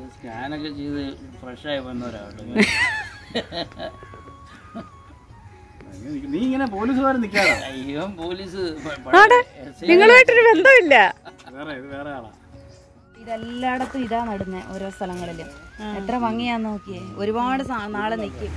സ്കാനൊക്കെ ചെയ്ത് ഫ്രഷായി വന്നവരാട്ടോ നീ ഇങ്ങനെ പോലീസുകാർ നിൽക്കാതെ അയ്യോ പോലീസ് പ- പ- ആടെ നിങ്ങളുമായിട്ടൊരു ബന്ധമില്ല വേറെ ഇത് വേറെ ആളാ ഇതെല്ലായിടത്തും ഇതാ നടുന്നത് ഓരോ സ്ഥലങ്ങളിലും എത്ര ഭംഗിയാന്ന് നോക്കിയേ ഒരുപാട് സാ- നാളെ നിൽക്കും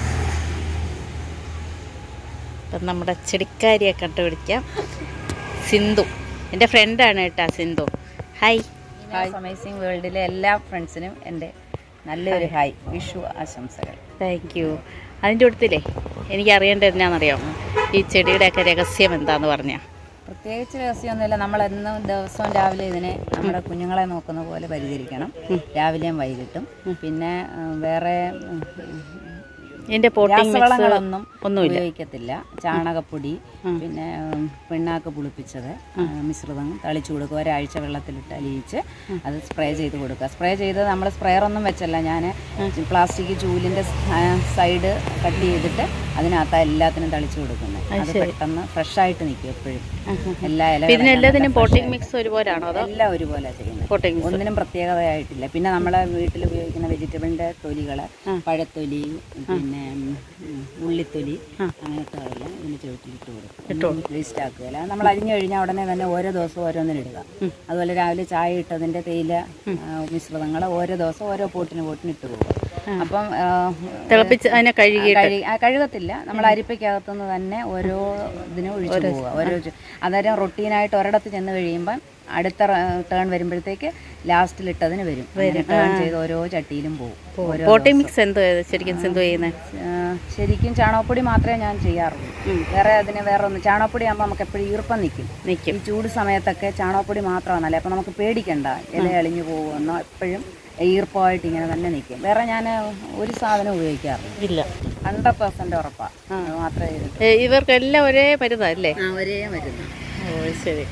ഇപ്പം നമ്മുടെ ചെടിക്കാരിയെ കണ്ടുപിടിക്കാം സിന്ധു എൻ്റെ ഫ്രണ്ടാണ് കേട്ടാ സിന്ധു ഹായ് അമേസിംഗ് വേൾഡിലെ എല്ലാ ഫ്രണ്ട്സിനും എൻ്റെ നല്ലൊരു ഹായ് വിഷു ആശംസകൾ താങ്ക് യു അതിൻ്റെ കൂട്ടത്തിലേ എനിക്ക് അറിയേണ്ടത് എന്നാണെന്നറിയാമോ ഈ ചെടിയുടെയൊക്കെ രഹസ്യം എന്താന്ന് പറഞ്ഞാൽ പ്രത്യേകിച്ച് രഹസ്യമൊന്നുമില്ല നമ്മൾ എന്നും ദിവസവും രാവിലെ ഇതിനെ നമ്മുടെ കുഞ്ഞുങ്ങളെ നോക്കുന്ന പോലെ പരിചരിക്കണം രാവിലെയും വൈകിട്ടും പിന്നെ ഉം, വേറെ ഉം, ഇതിൻ്റെ പോട്ടിംഗ് മിക്സ് രാസവളങ്ങളൊന്നും ഒന്നുമില്ല ഉപയോഗിക്കത്തില്ല ചാണകപ്പൊടി പിന്നെ ഉം, പിണ്ണാക്ക് പുളിപ്പിച്ചത് ആ, മിശ്രിതം തളിച്ചു കൊടുക്കുക ഒരാഴ്ച വെള്ളത്തിലിട്ട് അലിയിച്ച് അത് സ്പ്രേ ചെയ്ത് കൊടുക്കുക സ്പ്രേ ചെയ്ത് നമ്മൾ സ്പ്രെയർ ഒന്നും വെച്ചല്ല ഞാൻ പ്ലാസ്റ്റിക് ചൂലിൻ്റെ സൈഡ് കട്ട് ചെയ്തിട്ട് അതിനകത്ത് എല്ലാത്തിനും തളിച്ചു കൊടുക്കുന്നത് അത് പെട്ടെന്ന് ഫ്രഷ് ആയിട്ട് നിൽക്കും എപ്പോഴും എല്ലാ ഇലകളും ഇതിനെല്ലാത്തിനും നല്ല fresh പോട്ടിംഗ് ആയിട്ട്. മിക്സ് ഒരുപോലെയാണോ അതോ എല്ലാം ഒരുപോലെ ചെയ്യുന്നത് പോട്ടിംഗ് മിക്സ് ഒന്നിനും പ്രത്യേകതയായിട്ടില്ല പിന്നെ നമ്മളെ വീട്ടിൽ ഉപയോഗിക്കുന്ന വെജിറ്റബിളിന്റെ തൊലികൾ പഴത്തൊലി പിന്നെ ഉം, ഉള്ളിത്തൊലി അങ്ങനത്തെ എല്ലാം ഇതിന് ചുവട്ടിലിട്ട് കൊടുക്കും വേസ്റ്റ് ആക്കുകയില്ല നമ്മൾ അരിഞ്ഞു കഴിഞ്ഞാൽ ഉടനെ തന്നെ ഓരോ ദിവസവും ഓരോന്നിന് ഇടുക അതുപോലെ രാവിലെ ചായ ഇട്ടതിന്റെ തേയില മിശ്രിതങ്ങൾ ഓരോ ദിവസം ഓരോ പോട്ടിന് പോട്ടിന് ഇട്ട് പോകുക അപ്പം ആ, തിളപ്പിച്ച് അതിനെ കഴുകി കഴുകി- ആ, കഴുകത്തില്ല നമ്മൾ അരിപ്പയ്ക്കകത്തുനിന്ന് തന്നെ ഓരോ ഇതിനും ഒഴിച്ചു പോവുക ഓരോ ചു- അന്നേരം റൊട്ടീനായിട്ട് ഒരിടത്ത് ചെന്ന് കഴിയുമ്പം അടുത്ത ടേൺ വരുമ്പോഴത്തേക്ക് ലാസ്റ്റിൽ ഇട്ടതിന് വരും ടേൺ ചെയ്ത് ഓരോ ചട്ടിയിലും പോകും ഓരോ പോട്ടിംഗ് മിക്സ് എന്തോ ശരിക്കും സിന്ധു ചെയ്യുന്നത് ആ, ശരിക്കും ചാണകപ്പൊടി മാത്രമേ ഞാൻ ചെയ്യാറുള്ളൂ വേറെ അതിന് വേറെ ഒന്നും ചാണകപ്പൊടി ആകുമ്പോൾ നമുക്ക് എപ്പോഴും ഈർപ്പം നിൽക്കും നിൽക്കും ഈ ചൂട് സമയത്തൊക്കെ ചാണകപ്പൊടി മാത്രമാണ് നല്ലത് അപ്പം നമുക്ക് പേടിക്കണ്ട ഇല അളിഞ്ഞു പോകുമെന്നോ എപ്പോഴും ഈർപ്പമായിട്ട് ഇങ്ങനെ തന്നെ നിൽക്കും വേറെ ഞാൻ ഒരു സാധനം ഉപയോഗിക്കാറില്ല ഇല്ല ഹൺഡ്രഡ് പെർസെന്റ് ഉറപ്പാണ് അത് മാത്രമേ ഇത് ഏ, ഇവർക്കെല്ലാം ഒരേ മരുന്നല്ലേ ആ ഒരേ മരുന്ന് ഓ ശരി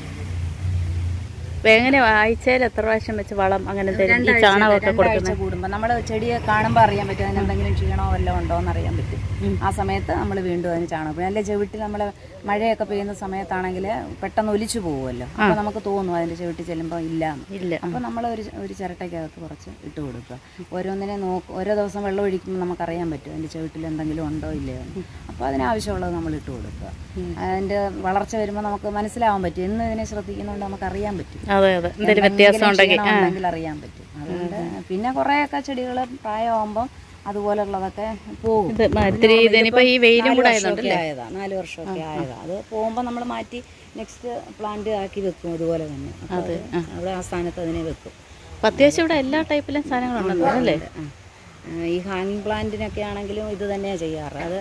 ഇപ്പൊ എങ്ങനെ ആഴ്ചയിൽ എത്ര പ്രാവശ്യം വെച്ച് വളം അങ്ങനെ എന്തെങ്കിലും ഈ ചാണകമൊക്കെ കൊടുക്കുന്നത് രണ്ടാഴ്ച കൂടുമ്പോൾ നമ്മൾ ചെടിയെ കാണുമ്പോൾ അറിയാൻ പറ്റും അതിന് എന്തെങ്കിലും ക്ഷീണമോ വല്ലതും ഉണ്ടോ എന്ന് അറിയാൻ പറ്റും ആ സമയത്ത് നമ്മൾ വീണ്ടും അതിന് ചാണകം അല്ലെ ചവിട്ടിൽ നമ്മൾ മഴയൊക്കെ പെയ്യുന്ന സമയത്താണെങ്കിൽ പെട്ടെന്ന് ഒലിച്ചു പോകുമല്ലോ അപ്പോൾ നമുക്ക് തോന്നും അതിൻ്റെ ചവിട്ടി ചെല്ലുമ്പോൾ ഇല്ല ഇല്ല അപ്പോൾ നമ്മൾ ഒരു ഒരു ചിരട്ടയ്ക്കകത്ത് കുറച്ച് ഇട്ട് കൊടുക്കുക ഓരോന്നിനെ നോക്ക് ഓരോ ദിവസം വെള്ളം ഒഴിക്കുമ്പോൾ നമുക്കറിയാൻ പറ്റും അതിൻ്റെ ചവിട്ടിൽ എന്തെങ്കിലും ഉണ്ടോ ഇല്ലയോ എന്ന്. അപ്പോൾ അതിനാവശ്യമുള്ളത് നമ്മൾ ഇട്ട് കൊടുക്കുക അതിൻ്റെ വളർച്ച വരുമ്പോൾ നമുക്ക് മനസ്സിലാവാൻ പറ്റും എന്ന് ഇതിനെ ശ്രദ്ധിക്കുന്നതുകൊണ്ട് നമുക്ക് അറിയാൻ പറ്റും അതെ അതെ എന്തെങ്കിലും വ്യത്യാസം ഉണ്ടെങ്കിൽ ആ ഉണ്ടെങ്കിൽ അറിയാൻ പറ്റും അതുകൊണ്ട് പിന്നെ കുറേയൊക്കെ ചെടികൾ പ്രായമാകുമ്പോൾ അതുപോലുള്ളതൊക്കെ പോകും ഇത് മ- ഇത്തിരി ഇതിനിപ്പോ ഈ വെയിലും നാല് കൂടെ വർഷമൊക്കെ ആയതുകൊണ്ടല്ലേ ആയതാ നാല് വർഷമൊക്കെ ആയതാ അത് പോകുമ്പോൾ നമ്മൾ മാറ്റി നെക്സ്റ്റ് പ്ലാന്റ് ആക്കി വെക്കും ഇതുപോലെ തന്നെ അപ്പോൾ അത് അവിടെ ആ സ്ഥാനത്ത് അതിനെ വെക്കും അപ്പൊ അത്യാവശ്യം ഇവിടെ എല്ലാ ടൈപ്പിലും സാധനങ്ങളുണ്ടെന്ന് അല്ലേ ആ. ആ, ഈ ഹാങ്ങിങ് പ്ലാന്റിനൊക്കെ ആണെങ്കിലും ഇത് തന്നെയാണ് ചെയ്യാറ് അത്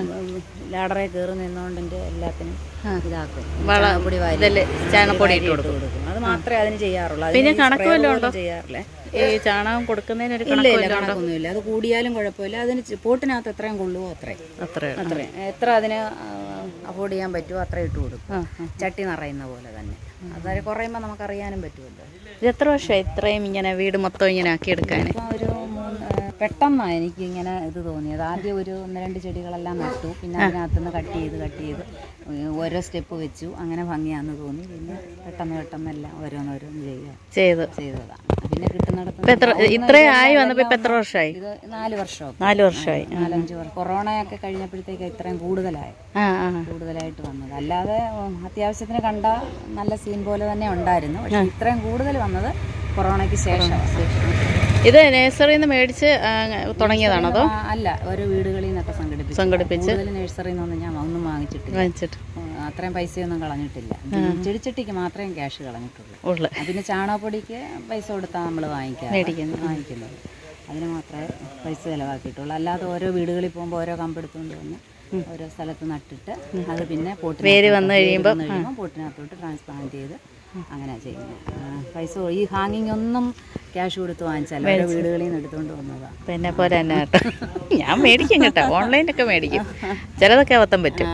ലാഡറെ കയറി നിന്നുകൊണ്ട് എൻ്റെ എല്ലാത്തിനും ഇതാക്കും ചാണകപ്പൊടി വാരി ഇതല്ലേ ചാണകപ്പൊടി വാരി ഇട്ട് ഇട്ട് കൊടുക്കും അത് മാത്രമേ അതിന് ചെയ്യാറുള്ളൂ പിന്നെ അതിന് ഈ കണക്ക് spray വല്ലതും പോലും ഉണ്ടോ? ചെയ്യാറില്ലേ ഈ ചാണകം കൊടുക്കുന്നതിന് ഒരു ഇല്ല കണക്ക് ഇല്ല വല്ലതും ഉണ്ടോ കണക്കൊന്നുമില്ല അത് കൂടിയാലും കുഴപ്പമില്ല അതിന് ചി- പോട്ടിനകത്ത് എത്രയും കൊള്ളുവോ അത്രയും അത്രേ അത്രയും എത്ര അതിന് അഫോർഡ് ചെയ്യാൻ പറ്റുമോ അത്ര ഇട്ട് കൊടുക്കും ചട്ടി നിറയുന്ന പോലെ തന്നെ അതായത് കുറയുമ്പോൾ നമുക്കറിയാനും പറ്റുമല്ലോ ഇത് എത്ര വർഷമായി ഇത്രയും ഇങ്ങനെ വീട് മൊത്തം ഇങ്ങനെ ആക്കിയെടുക്കാൻ ഇപ്പം ഒരു മൂന്ന് ഏഹ് പെട്ടെന്നാണ് എനിക്ക് ഇങ്ങനെ ഇത് തോന്നിയത് ആദ്യം ഒരു ഒന്ന് രണ്ട് ചെടികളെല്ലാം നട്ടു പിന്നെ അതിനകത്തുനിന്ന് കട്ട് ചെയ്ത് കട്ട് ചെയ്ത് ഏഹ് ഓരോ സ്റ്റെപ്പ് വെച്ചു അങ്ങനെ ഭംഗിയാന്ന് തോന്നി പിന്നെ പെട്ടെന്ന് പെട്ടെന്ന് എല്ലാം ഓരോന്നോരോന്ന് ചെയ്യുക ചെയ്ത് ചെയ്തതാണ് പിന്നെ കിട്ടുന്നിടത്ത് ഇപ്പൊ എത്ര ഇത്രയും ആയി വന്നപ്പോ ഇപ്പൊ എത്ര വർഷമായി ഇത് നാല് വർഷമൊക്കെ നാല് വർഷമായി നാലഞ്ച് വർഷം കൊറോണയൊക്കെ കഴിഞ്ഞപ്പോഴത്തേക്ക് ഇത്രയും കൂടുതലായി ആ ആ കൂടുതലായിട്ട് വന്നത് അല്ലാതെ ഉം, അത്യാവശ്യത്തിന് കണ്ട നല്ല സീൻ പോലെ തന്നെ ഉണ്ടായിരുന്നു പക്ഷെ ഇത്രയും കൂടുതൽ വന്നത് കൊറോണയ്ക്ക് ശേഷം ഇത് നഴ്സറിയിൽ നിന്ന് മേടിച്ച് ആ, തുടങ്ങിയതാണോ അതോ അല്ല ഓരോ വീടുകളിൽ നിന്നൊക്കെ സംഘടിപ്പിച്ചു സംഘടിപ്പിച്ച് കൂടുതൽ നഴ്സറിയിൽ നിന്നൊന്നും ഞാൻ ഒന്നും വാങ്ങിച്ചിട്ടില്ല വാങ്ങിച്ചിട്ട് ഉം, അത്രയും പൈസയൊന്നും കളഞ്ഞിട്ടില്ല ചെടിച്ചട്ടിക്ക് മാത്രമേ ക്യാഷ് കളഞ്ഞിട്ടുള്ളൂ ഉള്ള ആ, പിന്നെ ചാണകപ്പൊടിക്ക് പൈസ കൊടുത്താൽ നമ്മൾ വാങ്ങിക്കാം മേടിക്കുന്നു. വാങ്ങിക്കുന്നത് അതിന് മാത്രമേ പൈസ ചിലവാക്കിയിട്ടുള്ളൂ അല്ലാതെ ഓരോ വീടുകളിൽ പോകുമ്പോൾ ഓരോ കമ്പെടുത്തുകൊണ്ട് വന്ന് ഓരോ സ്ഥലത്ത് നട്ടിട്ട് അത് പിന്നെ പോട്ടിന് വേര് വന്ന് കഴിയുമ്പോൾ പോട്ടിനകത്തോട്ട് ട്രാൻസ്പ്ലാന്റ് ചെയ്ത് അങ്ങനെ ചെയ്യുന്നത് ആ, പൈസ ഈ ഹാങ്ങിങ് ഒന്നും ക്യാഷ് കൊടുത്ത് വാങ്ങിച്ചല്ല ഓരോ വീടുകളിൽ നിന്ന് എടുത്തുകൊണ്ട് വന്നതാണ് പിന്നെ പോരാ തന്നെ കേട്ടോ ഞാൻ മേടിക്കും കേട്ടോ ഓൺലൈനൊക്കെ മേടിക്കും ചിലതൊക്കെ അബദ്ധം പറ്റും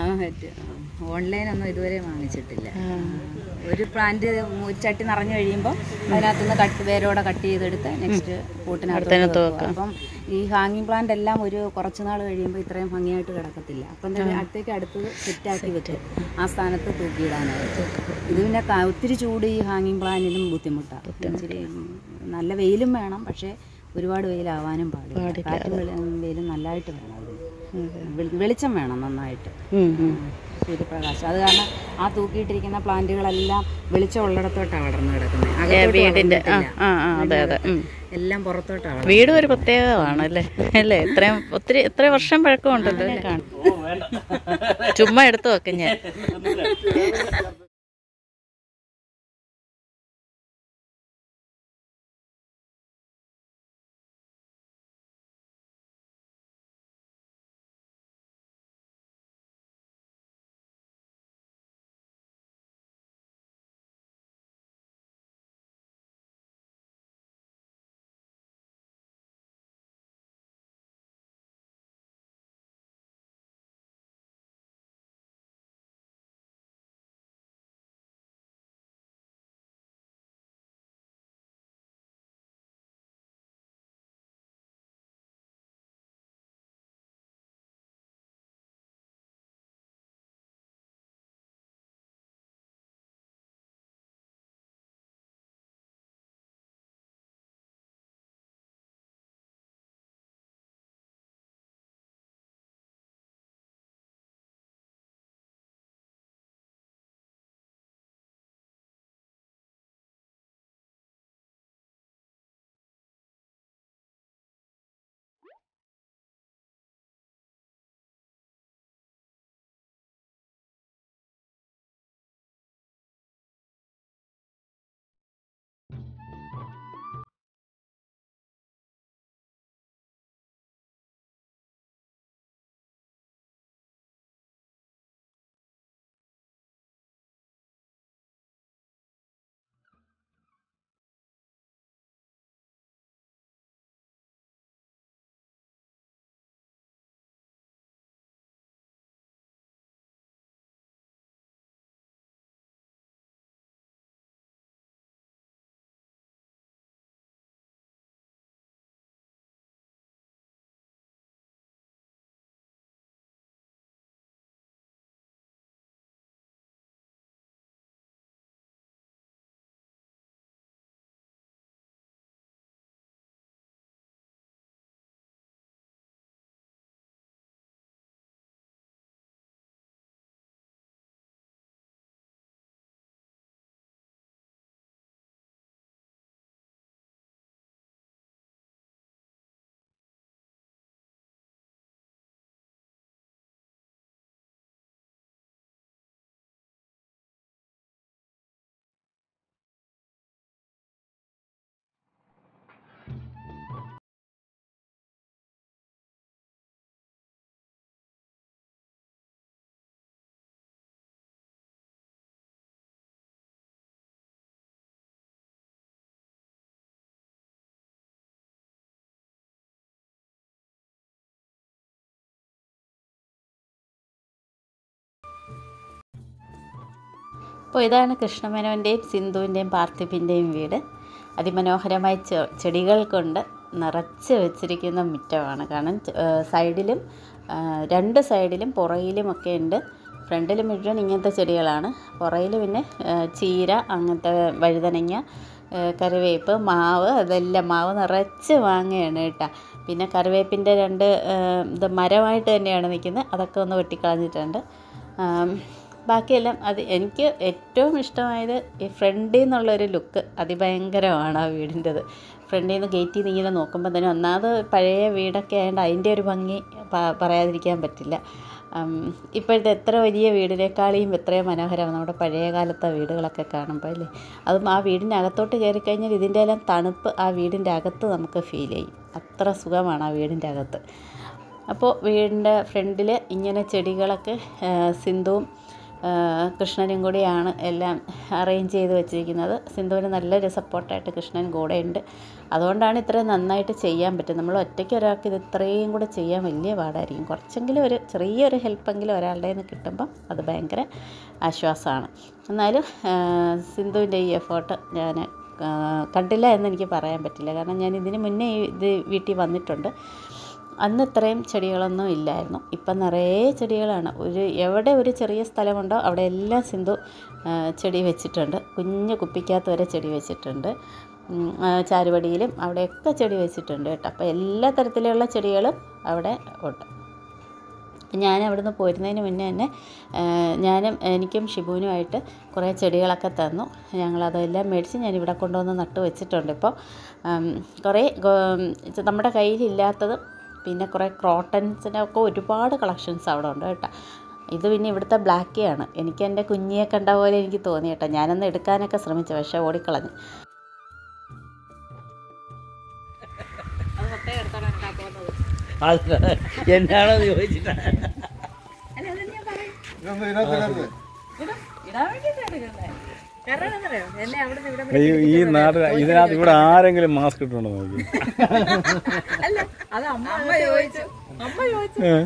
ഓൺലൈൻ ഒന്നും ഇതുവരെ വാങ്ങിച്ചിട്ടില്ല ഒരു പ്ലാന്റ് ഒരു ചട്ടി നിറഞ്ഞു കഴിയുമ്പോൾ അതിനകത്തുനിന്ന് കട്ട് വേരോടെ കട്ട് ചെയ്തെടുത്ത് നെക്സ്റ്റ് പോട്ടിനകത്ത് വെക്കും അപ്പം ഈ ഹാങ്ങിങ് പ്ലാന്റ് എല്ലാം ഒരു കുറച്ച് നാൾ കഴിയുമ്പോൾ ഇത്രയും ഭംഗിയായിട്ട് കിടക്കത്തില്ല അപ്പം എന്താ അടുത്തേക്ക് അടുത്തത് സെറ്റാക്കി വെക്കും ആ സ്ഥാനത്ത് തൂക്കിയിടാനായിട്ട് ഇത് പിന്നെ ക- ഒത്തിരി ചൂട് ഈ ഹാങ്ങിങ് പ്ലാന്റിനും ബുദ്ധിമുട്ടാണ് ഇച്ചിരി നല്ല വെയിലും വേണം പക്ഷേ ഒരുപാട് വെയിലാവാനും പാടില്ല കാറ്റും വെളി- വെയിലും നല്ലതായിട്ട് വേണം അതിന് വെളി- വെളിച്ചം വേണം നന്നായിട്ട് ഉം, ഉം. സൂര്യപ്രകാശം അത് കാരണം ആ തൂക്കിയിട്ടിരിക്കുന്ന പ്ലാന്റുകളെല്ലാം വെളിച്ചം ഉള്ളിടത്തോട്ടാണ് വളർന്നു കിടക്കുന്നത് ഏ, അകത്തോട്ട് വീടിന്റെ ആ വളർന്നിട്ടില്ല. ആ ആ അതെ അതെ ഉം. എല്ലാം പുറത്തോട്ടാണ് വളർന്നത്. വീടും ഒരു പ്രത്യേകമാണ് അല്ലേ അല്ലേ ഇത്രയും ഒത്തിരി ഇത്ര വർഷം പഴക്കമുണ്ടല്ലോ അല്ലേ ഓ വേണ്ട ചുമ്മാ എടുത്തു വെക്കും ഞാൻ അപ്പോൾ ഇതാണ് കൃഷ്ണമേനോൻ്റെയും സിന്ധുവിൻ്റെയും പാർത്ഥിപ്പിൻ്റെയും വീട് അതിമനോഹരമായ ചെ- ചെടികൾ കൊണ്ട് നിറച്ച് വെച്ചിരിക്കുന്ന മുറ്റമാണ് കാരണം ച- ഏ, സൈഡിലും ആ, രണ്ട് സൈഡിലും പുറകിലും ഒക്കെ ഉണ്ട് ഫ്രണ്ടിൽ മുഴുവൻ ഇങ്ങനത്തെ ചെടികളാണ് പുറകിൽ പിന്നെ ഏ, ചീര അങ്ങനത്തെ വഴുതനങ്ങ ഏ, കറിവേപ്പ് മാവ് അതെല്ലാം മാവ് നിറച്ച് വാങ്ങുകയാണ് കേട്ടോ പിന്നെ കറിവേപ്പിൻ്റെ രണ്ട് ഏ, ഇത് മരമായിട്ട് തന്നെയാണ് നിൽക്കുന്നത് അതൊക്കെ ഒന്ന് വെട്ടിക്കളഞ്ഞിട്ടുണ്ട് ആം, ബാക്കിയെല്ലാം അത് എനിക്ക് ഏറ്റവും ഇഷ്ടമായത് ഈ ഫ്രണ്ടിൽ നിന്നുള്ളൊരു ലുക്ക് അതിഭയങ്കരമാണ് ആ വീടിൻ്റെത് ഫ്രണ്ടിൽ നിന്ന് ഗേറ്റിൽ നിന്ന് ഇങ്ങനെ നോക്കുമ്പോൾ തന്നെ ഒന്നാമത് പഴയ വീടൊക്കെ ആയതുകൊണ്ട് അതിൻ്റെ ഒരു ഭംഗി പ- പറയാതിരിക്കാൻ പറ്റില്ല ഉം, ഇപ്പോഴത്തെ എത്ര വലിയ വീടിനേക്കാളും എത്രയോ മനോഹരമാണ് നമ്മുടെ പഴയ കാലത്തെ വീടുകളൊക്കെ കാണുമ്പോൾ അല്ലേ അതും ആ വീടിൻ്റെ അകത്തോട്ട് കയറി കഴിഞ്ഞാൽ ഇതിൻ്റെ എല്ലാം തണുപ്പ് ആ വീടിൻ്റെ അകത്ത് നമുക്ക് ഫീൽ ചെയ്യും അത്ര സുഖമാണ് ആ വീടിൻ്റെ അകത്ത് അപ്പോൾ വീടിൻ്റെ ഫ്രണ്ടിൽ ഇങ്ങനെ ചെടികളൊക്കെ ആ, സിന്ധുവും ആ, കൃഷ്ണനും കൂടിയാണ് എല്ലാം അറേഞ്ച് ചെയ്ത് വെച്ചിരിക്കുന്നത് സിന്ധുവിന് നല്ലൊരു സപ്പോർട്ടായിട്ട് കൃഷ്ണൻ കൂടെ ഉണ്ട് അതുകൊണ്ടാണ് ഇത്രയും നന്നായിട്ട് ചെയ്യാൻ പറ്റും നമ്മൾ ഒറ്റയ്ക്ക് ഒരാൾക്ക് ഇത് ഇത്രയും കൂടെ ചെയ്യാൻ വലിയ പാടായിരിക്കും കുറച്ചെങ്കിലും ഒരു ചെറിയൊരു ഹെൽപ്പെങ്കിലും ഒരാളുടെ നിന്ന് കിട്ടുമ്പം അത് ഭയങ്കര ആശ്വാസമാണ് എന്നാലും ആ, സിന്ധുവിൻ്റെ ഈ എഫേർട്ട് ഞാൻ ആ, കണ്ടില്ല എന്ന് എനിക്ക് പറയാൻ പറ്റില്ല കാരണം ഞാൻ ഇതിന് മുന്നേ ഈ ഇത് വീട്ടിൽ വന്നിട്ടുണ്ട് അന്ന് ഇത്രയും ചെടികളൊന്നും ഇല്ലായിരുന്നു ഇപ്പം നിറയെ ചെടികളാണ് ഒരു എവിടെ ഒരു ചെറിയ സ്ഥലമുണ്ടോ അവിടെ എല്ലാം സിന്ധു ആ, ചെടി വെച്ചിട്ടുണ്ട് കുഞ്ഞു കുപ്പിക്കകത്ത് വരെ ചെടി വെച്ചിട്ടുണ്ട് ഉം, ആ, ചാരുപടിയിലും അവിടെയൊക്കെ ചെടി വെച്ചിട്ടുണ്ട് കേട്ടോ അപ്പോൾ എല്ലാ തരത്തിലുള്ള ചെടികളും അവിടെ ഉണ്ട് ഞാൻ അവിടുന്ന് പോരുന്നതിന് മുന്നേ തന്നെ ആ, ഞാനും എനിക്കും ഷിബുവിനുമായിട്ട് കുറേ ചെടികളൊക്കെ തന്നു ഞങ്ങളതെല്ലാം മേടിച്ച് ഞാൻ ഇവിടെ കൊണ്ടുവന്ന് നട്ട് വെച്ചിട്ടുണ്ട് ഇപ്പോൾ ഉം, കുറേ ഗോ- ഇത് നമ്മുടെ കയ്യിലില്ലാത്തതും പിന്നെ കുറേ ക്രോട്ടൻസിനൊക്കെ ഒരുപാട് കളക്ഷൻസ് അവിടെ ഉണ്ട് കേട്ടോ ഇത് പിന്നെ ഇവിടുത്തെ ബ്ലാക്കിയാണ് എനിക്ക് എൻ്റെ കുഞ്ഞിയെ കണ്ട പോലെ എനിക്ക് തോന്നി കേട്ടോ ഞാനൊന്ന് എടുക്കാനൊക്കെ ശ്രമിച്ചു പക്ഷേ ഓടിക്കളഞ്ഞു അത് എന്നാണോ ചോദിച്ചിട്ട് ഈ ഈ നാട്ടിൽ ഇതിനകത്ത് ഇവിടെ ആരെങ്കിലും മാസ്ക് ഇട്ടുണ്ടോ നോക്കി ഏ.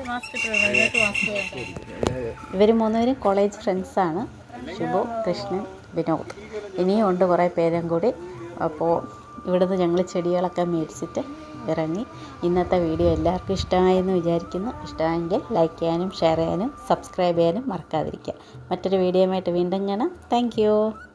ഇവർ മൂന്നുപേരും കോളേജ് ഫ്രണ്ട്സാണ് ശുഭു കൃഷ്ണൻ വിനോദ് ഇനിയും ഉണ്ട് കുറേ പേരും കൂടി അപ്പോൾ ഇവിടുന്ന് ഞങ്ങൾ ചെടികളൊക്കെ മേടിച്ചിട്ട് ഇറങ്ങി ഇന്നത്തെ വീഡിയോ എല്ലാവർക്കും ഇഷ്ടമായെന്ന് വിചാരിക്കുന്നു ഇഷ്ടമായെങ്കിൽ ലൈക്ക് ചെയ്യാനും ഷെയർ ചെയ്യാനും സബ്സ്ക്രൈബ് ചെയ്യാനും മറക്കാതിരിക്കുക മറ്റൊരു വീഡിയോയുമായിട്ട് വീണ്ടും കാണാം താങ്ക്